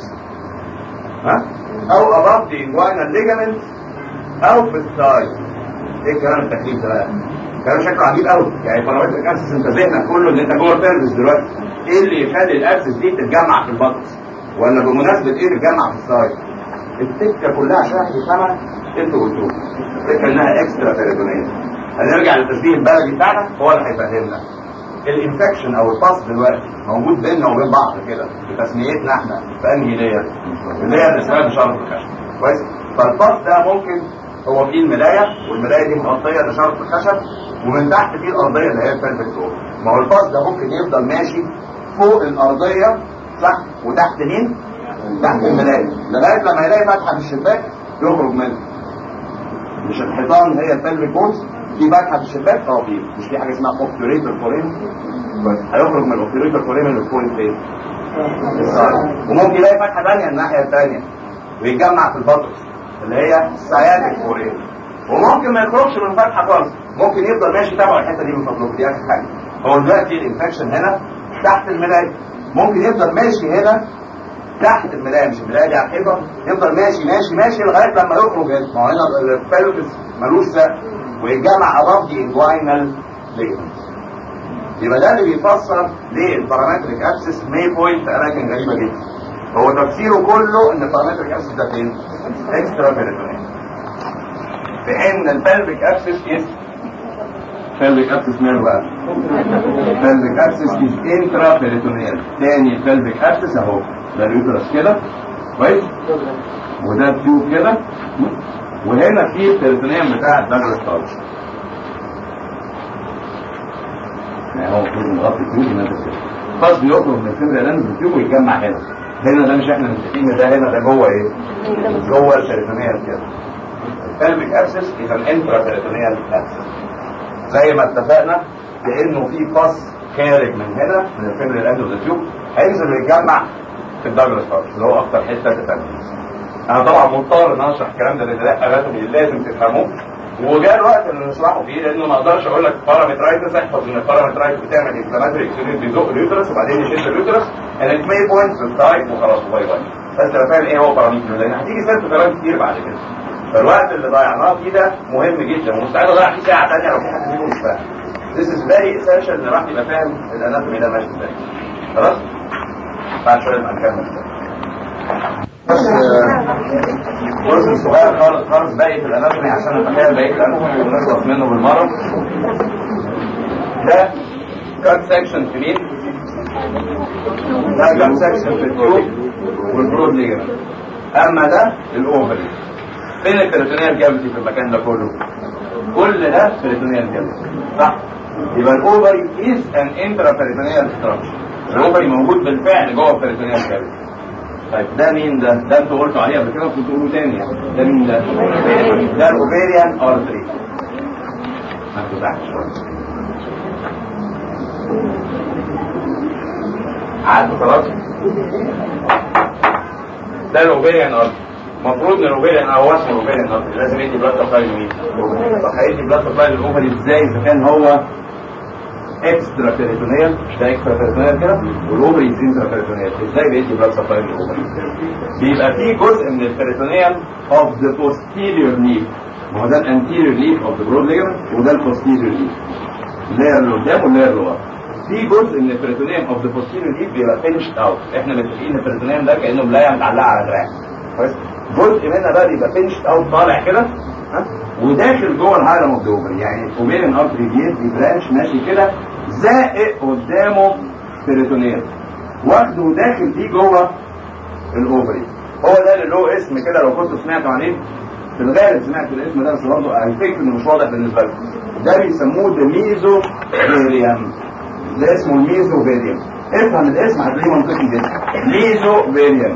ها او above the inguinal ligament او في الثاي ايه الكلام التكليف ده بقى كلام شكله عجيب قوي يعني بارامتريك ابسس انت ذهنك كله ان انت جوه البيرفس دلوقتي ايه اللي يخلي الابسس دي تتجمع في البطس ولا بمناسبه ايه تتجمع في السايد التكه كلها عشان واحد يفهمها انتوا قلتوه الفكره انها اكسترا بيريتونيال هنرجع للتشبيه البلدي بتاعنا هو اللي هيفهمنا الانفكشن او الباس دلوقتي موجود بيننا وبين بعض كده في تسميتنا احنا في انهي لاير اللي هي الاسماء بشرط الخشب كويس فالباس ده ممكن هو فيه الملايه والملايه دي مغطيه بشرط الخشب ومن تحت فيه الارضيه اللي هي البلفيك فلور ما هو الباس ده ممكن يفضل ماشي فوق الارضيه صح وتحت مين؟ تحت الملايه لغايه لما يلاقي فتحه في الشباك يخرج منها مش الحيطان هي البلفيك بونز في فتحه في الشباك اه في مش في حاجه اسمها اوبتوريتور فورين هيخرج من الاوبتيريتور فوريمن والفوين فين وممكن يلاقي فتحه ثانيه الناحيه الثانيه ويتجمع في البطرس اللي هي السيادك فوريمن وممكن ما يخرجش من فتحه خالص ممكن يفضل ماشي تابع الحته دي من فضلك دي اخر حاجه هو دلوقتي الانفكشن هنا تحت الملايه ممكن يفضل ماشي هنا تحت الملايه مش الملايه دي على الحيطه يفضل ماشي ماشي ماشي لغايه لما يخرج هنا ما هو هنا البلوتس ملوش سقف ويتجمع above the inguinal ligament يبقى ده اللي بيفسر ليه البارامتريك اكسس مي بوينت في اماكن غريبه جدا هو تفسيره كله ان البارامتريك اكسس ده فين؟ اكسترا بيريتونيال في حين ان البلفيك اكسس از pelvic axis ماله بقى pelvic axis is intra peritoneal تاني pelvic axis اهو ده اليوترس كده كويس وده التيوب كده وهنا في البريتونيوم بتاع الدجل ستارش يعني هو المفروض نغطي التيوب ينزل كده خلاص بيخرج من الفيمريال اند التيوب ويتجمع هنا هنا ده مش احنا متفقين ده هنا ده جوه ايه؟ جوه البريتونيال كده pelvic axis is an intraperitoneal axis زي ما اتفقنا لانه في فص خارج من هنا من الفيمرال اند اوف تيوب هينزل ويتجمع في الدجل ستارش اللي هو اكتر حته تتنفس انا طبعا مضطر ان أنا اشرح الكلام ده لان ده اناتومي لازم تفهموه وجاء الوقت اللي نشرحه فيه لانه ما اقدرش اقول لك بارامترايتس احفظ ان البارامترايتس بتعمل انفلاماتوري اكسيدنت بيزق اليوترس وبعدين يشد اليوترس and it may point to the type وخلاص باي باي بس تبقى فاهم ايه هو بارامتر لان هتيجي سيرته كلام كتير بعد كده فالوقت اللي ضيعناه فيه ده مهم جدا ومستعد اضيع فيه ساعه ثانيه لو في حد فيكم مش فاهم This is very essential ان الواحد يبقى فاهم الاناتومي ده ماشي ازاي خلاص؟ بعد شويه نبقى نكمل بس جزء صغير خالص خالص باقي في الاناتومي عشان اتخيل بقيه الاناتومي ونخلص منه بالمره ده كات سكشن في مين؟ ده كات سكشن في التيوب والبرود ليجمنت اما ده الاوفري فين البريتونيال كافيتي في المكان ده كله؟ كل ده بريتونيال كافيتي صح؟ يبقى الاوفري از ان انترا بريتونيال ستراكشر الاوفري موجود بالفعل جوه البريتونيال كافيتي طيب ده مين ده؟ ده انتوا قلتوا عليه قبل كده كنتوا تقولوا تاني يعني ده مين ده؟ ده الاوفيريان ارتري ما تفتحش شويه عدوا خلاص ده الاوفيريان ارتري المفروض ان الاوفيريان هو اسمه الاوفيريان ارتري لازم يدي بلاد سبلاي لمين؟ طب هيدي بلاد سبلاي للاوفري ازاي اذا كان هو اكسترا بيريتونيال ده اكسترا بيريتونيال كده والاوفري انترا بيريتونيال ازاي بيدي بلاد سبلاي للاوفري بيبقى في جزء من البيريتونيال اوف ذا posterior leaf ما هو ده الانتيريور ليف اوف ذا برود ليجمنت وده البوستيريور ليف اللاير اللي قدام واللاير اللي ورا في جزء من البيريتونيوم اوف ذا posterior ليف بيبقى فينشد اوت احنا متفقين البيريتونيوم ده كانه ملايه متعلقه على دراع كويس جزء منها بقى بيبقى فينشد اوت طالع كده ها وداخل جوه الهايلم اوف ذا اوفري يعني الاوفيريان ارتري بيدي برانش ماشي كده زائق قدامه بيريتونيوم واخده داخل دي جوه الاوفري هو ده اللي له اسم كده لو كنت سمعتوا عليه في الغالب سمعت الاسم ده بس برضه الفكر انه مش واضح بالنسبه لكم ده بيسموه ده ميزو فيريوم ده اسمه الميزو فيريوم افهم الاسم هتلاقيه منطقي جدا ميزو فيريوم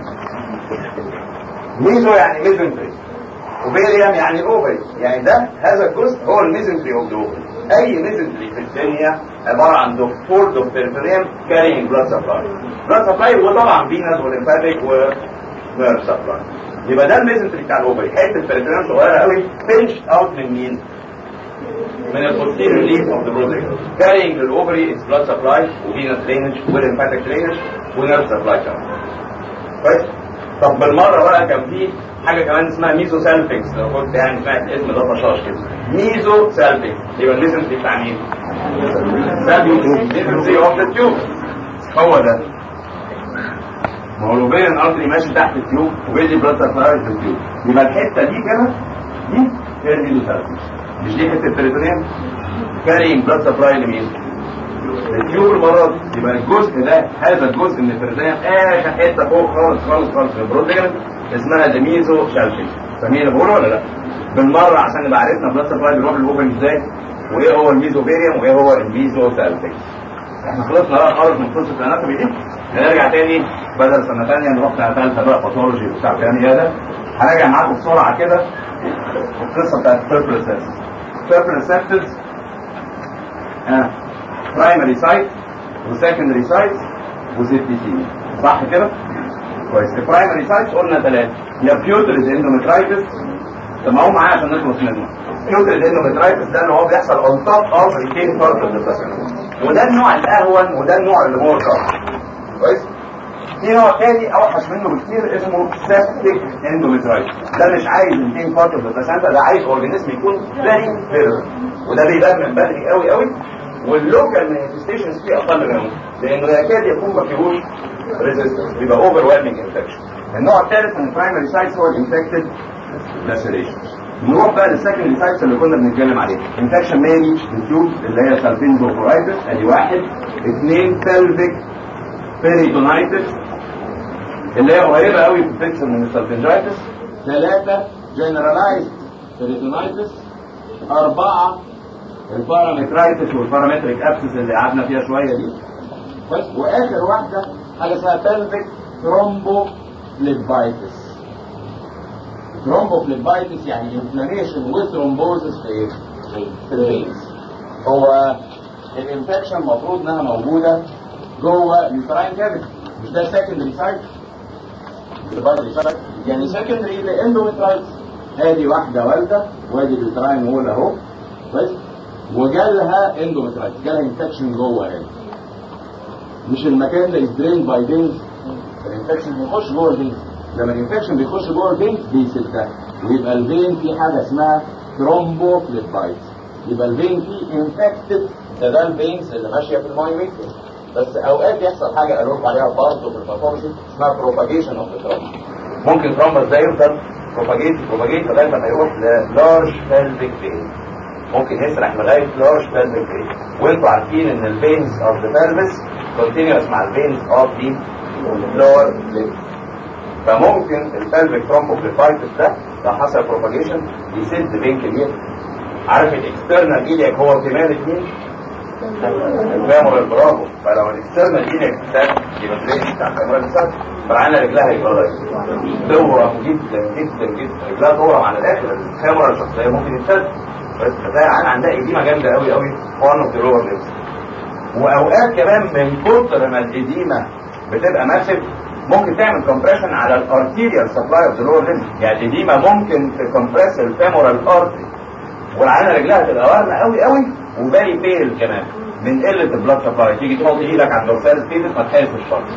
ميزو يعني ميزنتري وفيريوم يعني اوفري يعني ده هذا الجزء هو الميزنتري اوف ذا اوفري اي ميزنتري في الدنيا عباره عن دكتور اوف بيرفوريوم كارينج بلاد سبلاي بلاد سبلاي وطبعا فينس وليمفاتيك و نيرف سبلاي يبقى ده الميزنتري بتاع الاوفري حته بيرفوريوم صغيره قوي بنش اوت من مين؟ من البوستيريور ليف اوف ذا برودكت كارينج للاوفري از بلاد سبلاي وفينس درينج وليمفاتيك درينج ونيرف سبلاي كمان كويس طب بالمره بقى كان في حاجه كمان اسمها ميزو سالفيكس لو كنت يعني سمعت الاسم ده طشاش كده ميزو سالفيكس يبقى الميزنتري بتاع مين؟ ميزنتري اوف ذا تيوب هو ده ما هو الاوفيريان ارتري ماشي تحت التيوب وبيدي بلاد سبلاي في التيوب يبقى الحته دي كده دي هي الميزو سالفيكس مش دي حته البريتونيوم كارينج بلاد سبلاي لمين؟ التيوب المرض يبقى الجزء ده هذا الجزء من البريتونيوم اخر حته فوق خالص خالص خالص في البرود اسمها ديميزو شالفيك فاهمين اللي بقوله ولا لا؟ بالمره عشان نبقى عرفنا بلاد سبلاي بيروح للاوفري ازاي وايه هو الميزو فيريوم وايه هو الميزو سالفيك احنا خلصنا بقى خالص من قصه الاناتومي دي هنرجع تاني بدل سنه ثانيه نروح سنه ثالثه بقى باثولوجي وبتاع الكلام ده هراجع معاكم بسرعه كده القصه بتاعت البيربل سيبتس البيربل سيبتس اه برايمري سايت وسكندري سايتس وسيبتيسيميا صح كده؟ كويس البرايمري سايتس قلنا ثلاثه يا بيوتريد اندومترايتس طب ما هو معايا عشان نخلص منه بيوتريد اندومترايتس ده اللي هو بيحصل اون توب اوف ريتين بارت اوف ذا وده النوع الاهون وده النوع اللي مور كويس في نوع تاني اوحش منه بكتير اسمه سيبتيك اندومترايتس ده مش عايز 200 بارت اوف ذا ده عايز اورجانيزم يكون فيري فيرر وده بيبان من بدري قوي قوي واللوكال مانيفستيشنز فيه اقل منهم لانه يكاد يكون ما فيهوش ريزيستنس بيبقى اوفر ويلمنج انفكشن النوع الثالث من البرايمري سايتس هو الانفكتد لاسيريشن نروح بقى للسكندري سايتس اللي كنا بنتكلم عليه انفكشن ماني التيوب اللي هي سالفين بروفرايتس ادي واحد اثنين بلفيك بيريتونايتس اللي هي قريبه قوي في الفكسر من السالفنجايتس ثلاثه جنرالايزد بيريتونايتس اربعه البارامترايتس والبارامتريك ابسس اللي قعدنا فيها شويه دي بس واخر واحده حاجه اسمها بلفيك ثرومبو فليبايتس ثرومبو فليبايتس يعني انفلاميشن وثرومبوزس في ايه؟ في الفينز هو الانفكشن المفروض انها موجوده جوه اليوتراين كافيتي مش ده سكندري سايت يعني سكندري لاندومترايتس ادي واحده والده وادي اليوتراين وول اهو بس وجالها اندومترايتس جالها انفكشن جوه هنا مش المكان ده درين باي بينز الانفكشن بيخش جوه البينز لما الانفكشن بيخش جوه البينز بيسدها ويبقى الفين فيه حاجه اسمها ثرومبوفليبايتس يبقى الفين فيه انفكتد ده ده الفينز اللي ماشيه في الماي ويكتس بس اوقات يحصل حاجه اروح عليها برضه في الباثولوجي اسمها بروباجيشن اوف ذا ممكن ثرومبس ده يفضل بروباجيت بروباجيت لغايه ما يروح للارج بلفيك فين ممكن يسرح لغايه لارج بلفيك فين وانتوا عارفين ان الفينز اوف ذا pelvis كونتينيوس مع الفينز اوف ذا لور ليب فممكن البلفيك ثرومبوفليبايتس ده لو حصل بروباجيشن يسد فين كبير عارف الاكسترنال ايديك هو كمان مين؟ الفيمور برافو فلو الاكسترنال ايديك سد يبقى تلاقي بتاع الفيمور سد فعلا رجلها يبقى تورم جدا جدا جدا رجلها تورم على الاخر الفيمور الشخصيه ممكن يتسد بس فتلاقي عين عندها ايديما جامده قوي قوي وان اوف ذا لور ليبس واوقات كمان من كتر ما الايديما بتبقى ماسك ممكن تعمل كومبريشن على الارتيريال سبلاي اوف ذا لور ليمب يعني الايديما ممكن تكمبريس الفيمورال ارتري والعينه رجلها تبقى وارمه قوي قوي وبالي بيل كمان من قله البلاد سبلاي تيجي تحط ايدك على الدورسال ستيتس ما تحسش خالص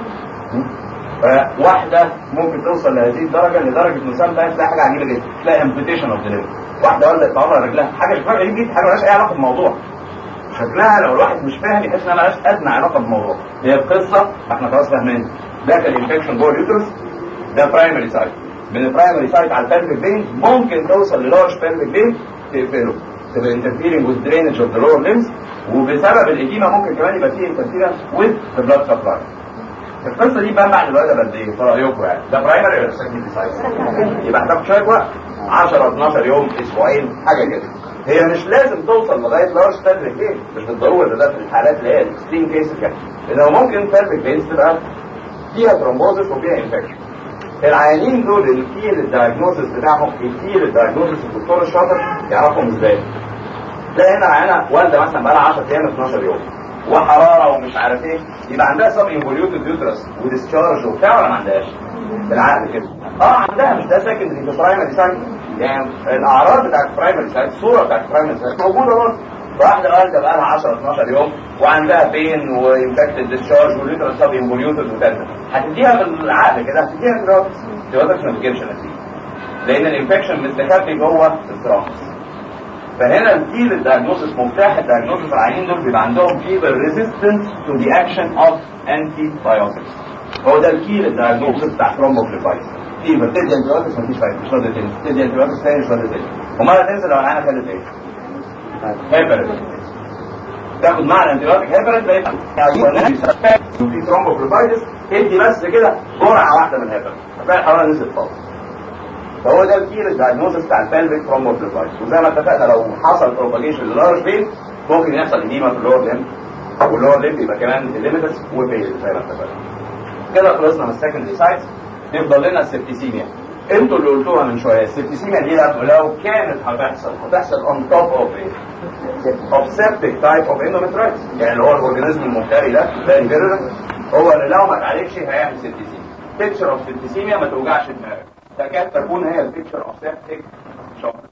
فواحده ممكن توصل لهذه الدرجه لدرجه انه سام تلاقي حاجه عجيبه جدا تلاقي امبيتيشن اوف ذا واحده ولدت عمرها رجلها حاجه مش فارقه جدا حاجه مالهاش اي علاقه بالموضوع شكلها لو الواحد مش فاهم يحس انها مالهاش ادنى علاقه بالموضوع هي القصه ما احنا خلاص فاهمين ده كان انفكشن جوه اليوترس ده برايمري سايت من البرايمري سايت على البلفيك فين ممكن توصل للارج بلفيك فين تقفله تبقى انترفيرنج وذ درينج اوف ذا لور ليمز وبسبب الاديمه ممكن كمان يبقى فيه انترفيرنس وذ ذا بلاد سبلاي القصه دي بقى بعد الوقت قد ايه؟ في رايكم يعني ده برايمري ولا سكندري سايت؟ يبقى هتاخد شويه وقت 10 12 يوم اسبوعين حاجه كده هي مش لازم توصل لغايه لارج بلفيك فين مش بالضروره ده في الحالات اللي هي الاكستريم كيسز يعني انما ممكن بلفيك فين تبقى فيها ترومبوزس وفيها انفكشن العيانين دول الكيل الدايجنوزس بتاعهم الكيل الدايجنوزس الدكتور الشاطر يعرفهم ازاي تلاقي هنا عيانه والده مثلا بقى لها 10 ايام 12 يوم وحراره ومش عارف ايه يبقى عندها سب انفوليوتد يوترس وديسشارج وبتاع ولا ما عندهاش بالعقل كده اه عندها مش ده سكندري في برايمري سايت يعني الاعراض بتاعت البرايمري سايت الصوره بتاعت البرايمري سايت موجوده برضه واحده والده بقى لها 10 12 يوم وعندها بين وانفكتد ديسشارج واليوترس سب انفوليوتد وكذا هتديها بالعقل كده هتديها دراجز دراجز ما بتجيبش نتيجه لان الانفكشن مستخبي جوه الثرامبس فهنا الكيل الدايجنوستس مفتاح الدايجنوستس العيانين دول بيبقى عندهم فيبر ريزيستنس تو ذا اكشن اوف انتي بايوتكس هو ده الكيل الدايجنوستس بتاع ثرومبوفليبايتس فيبر تدي انتي بايوتكس مفيش فايده مش راضيه تنزل تدي انتي بايوتكس تاني مش راضيه تنزل امال هتنزل لو العيانه خدت ايه؟ هيبرد تاخد معنى انتي بايوتك هيبرد بقيت في ثرومبوفليبايتس ادي بس كده جرعه واحده من الهيبرد هتلاقي الحراره نزلت خالص فهو ده الكيل الدايجنوستس بتاع البلفيك ثرومبوفليبايتس وزي ما اتفقنا لو حصل بروباجيشن للارج فين ممكن يحصل اديمه في اللور ليمب واللور ليمب يبقى كمان الليمتس وفيل زي ما اتفقنا كده خلصنا من السكندري سايتس يفضل لنا السبتيسيميا انتوا اللي قلتوها من شويه السبتسيميا دي لو كانت هتحصل هتحصل on top of ايه؟ of septic type of endometritis يعني اللي هو الاورجانيزم المفتري ده ده الفيرولنت هو اللي لو ما اتعالجش هيعمل سبتسيميا بيكتشر اوف سبتسيميا ما توجعش دماغك تكاد تكون هي البيكتشر اوف سيبتيك شوك